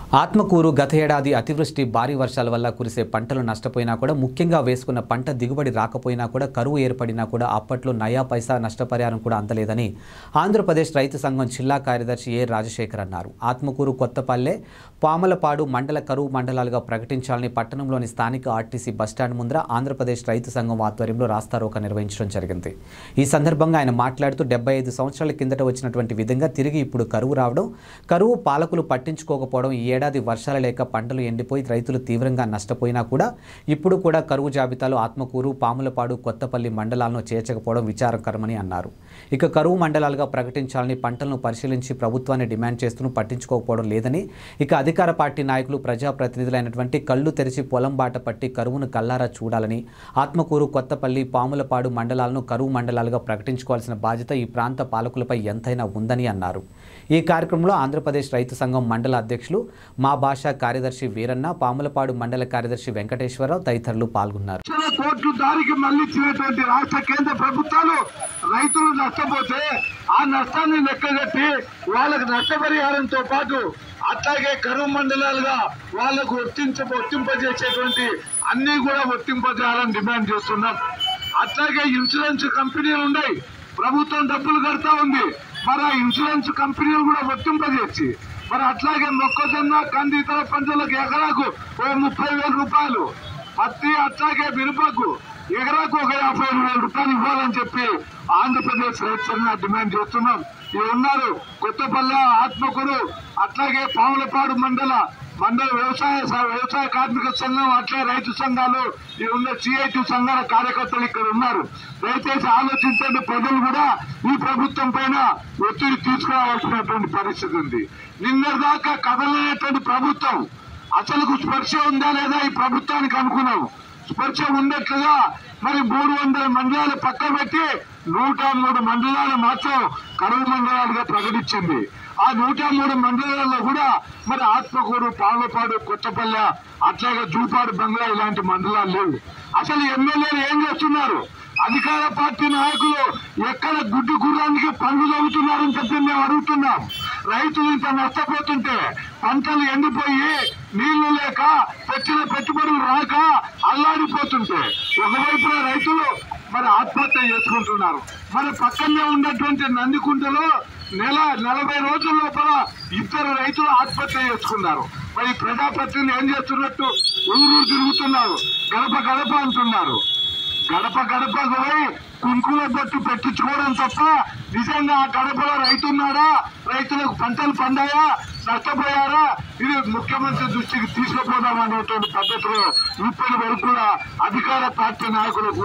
ఆత్మకూరు గత ఏడాది అతివృష్టి భారీ వర్షాల వల్ల కురిసే పంటలు నష్టపోయినా కూడా ముఖ్యంగా వేసుకున్న పంట దిగుబడి రాకపోయినా కూడా కరువు ఏర్పడినా కూడా అప్పట్లో నయా పైసా నష్టపరిహారం కూడా అందలేదని ఆంధ్రప్రదేశ్ రైతు సంఘం జిల్లా కార్యదర్శి ఏ రాజశేఖర్ అన్నారు ఆత్మకూరు కొత్తపల్లె పామలపాడు మండల కరువు మండలాలుగా ప్రకటించాలని పట్టణంలోని స్థానిక ఆర్టీసీ బస్టాండ్ ముందర ఆంధ్రప్రదేశ్ రైతు సంఘం ఆధ్వర్యంలో రాస్తారోక నిర్వహించడం జరిగింది ఈ సందర్భంగా ఆయన మాట్లాడుతూ డెబ్బై ఐదు సంవత్సరాల కిందట వచ్చినటువంటి విధంగా తిరిగి ఇప్పుడు కరువు రావడం కరువు పాలకులు పట్టించుకోకపోవడం ఈ ఏడాది వర్షాలు లేక పంటలు ఎండిపోయి రైతులు తీవ్రంగా నష్టపోయినా కూడా ఇప్పుడు కూడా కరువు జాబితాలో ఆత్మకూరు పాములపాడు కొత్తపల్లి మండలాలను చేర్చకపోవడం విచారకరమని అన్నారు ఇక కరువు మండలాలుగా ప్రకటించాలని పంటలను పరిశీలించి ప్రభుత్వాన్ని డిమాండ్ చేస్తూ పట్టించుకోకపోవడం లేదని ఇక అధికార పార్టీ నాయకులు ప్రజాప్రతినిధులైనటువంటి కళ్ళు తెరిచి పొలం బాట పట్టి కరువును కల్లారా చూడాలని ఆత్మకూరు కొత్తపల్లి పాములపాడు మండలాలను కరువు మండలాలుగా ప్రకటించుకోవాల్సిన బాధ్యత ఈ ప్రాంత పాలకులపై ఎంతైనా ఉందని అన్నారు ఈ కార్యక్రమంలో ఆంధ్రప్రదేశ్ రైతు సంఘం మండల అధ్యక్షులు మా భాష కార్యదర్శి వీరన్న పాములపాడు మండల కార్యదర్శి వెంకటేశ్వరరావు తదితరులు పాల్గొన్నారు లక్షల కోట్లు దారికి మళ్లించినటువంటి రాష్ట్ర కేంద్ర ప్రభుత్వాలు రైతులు నష్టపోతే ఆ నష్టాన్ని లెక్కగట్టి వాళ్ళకు నష్టపరిహారంతో పాటు అట్లాగే కరువు మండలాలుగా వాళ్లకు వర్తించ వర్తింపజేసేటువంటి అన్ని కూడా వర్తింపజేయాలని డిమాండ్ చేస్తున్నాం అట్లాగే ఇన్సూరెన్స్ కంపెనీలు ఉన్నాయి ప్రభుత్వం డబ్బులు కడతా ఉంది మరి ఆ ఇన్సూరెన్స్ కంపెనీలు కూడా వర్తింపజేసి మరి అట్లాగే మొక్కజొన్న కంది ఇతర పంటలకు ఎకరాకు ఓ ముప్పై వేల రూపాయలు పత్తి అట్లాగే మిరపకు ఎకరాకు ఒక యాభై ఐదు వేల రూపాయలు ఇవ్వాలని చెప్పి ఆంధ్రప్రదేశ్ రైతు సంఘం డిమాండ్ చేస్తున్నాం ఇవి ఉన్నారు కొత్తపల్లె ఆత్మకూరు అట్లాగే పాములపాడు మండల మండల వ్యవసాయ స- వ్యవసాయ కార్మిక సంఘం అట్లే రైతు సంఘాలు ఈ ఉన్న సిఐటి సంఘాల కార్యకర్తలు ఇక్కడ ఉన్నారు దయచేసి ఆలోచించండి ప్రజలు కూడా ఈ ప్రభుత్వం పైన ఒత్తిడి తీసుకురావాల్సినటువంటి పరిస్థితి ఉంది నిన్నటిదాకా కదలనేటువంటి ప్రభుత్వం అసలుకు స్పర్శ ఉందా లేదా ఈ ప్రభుత్వానికి అనుకున్నాం స్పర్శ ఉన్నట్లుగా మరి మూడు వందల మండలాలు పక్క పెట్టి నూట మూడు మండలాలు మాత్రం కరువు మండలాలుగా ప్రకటించింది ఆ నూట మూడు మండలాల్లో కూడా మరి ఆత్మకూరు పాలపాడు కొత్తపల్లె అట్లాగే జూపాడు బంగ్లా ఇలాంటి మండలాలు లేవు అసలు ఎమ్మెల్యేలు ఏం చేస్తున్నారు అధికార పార్టీ నాయకులు ఎక్కడ గుడ్డు గుర్రానికి పనులు అవుతున్నారని చెప్పి మేము అడుగుతున్నాం రైతులు ఇంత నష్టపోతుంటే పంటలు ఎండిపోయి నీళ్లు లేక పెట్టిన పెట్టుబడులు రాక అల్లాడిపోతుంటే ఒకవైపున రైతులు మరి ఆత్మహత్య చేసుకుంటున్నారు మరి పక్కనే ఉన్నటువంటి నందికుంటలో నెల నలభై రోజుల లోపల ఇద్దరు రైతులు ఆత్మహత్య చేసుకున్నారు మరి ప్రజాప్రతినిధులు ఏం చేస్తున్నట్టు ఊరూరు తిరుగుతున్నారు గడప గడప అంటున్నారు గడప గడపకు పోయి కుంకుమ బొట్టు పెట్టించుకోవడం తప్ప నిజంగా ఆ గడపలో రైతున్నాడా రైతులకు పంటలు పండాయా నష్టపోయారా ఇది ముఖ్యమంత్రి దృష్టికి తీసుకుపోదాం అనేటువంటి పద్ధతిలో ఇప్పటి వరకు కూడా అధికార పార్టీ నాయకులు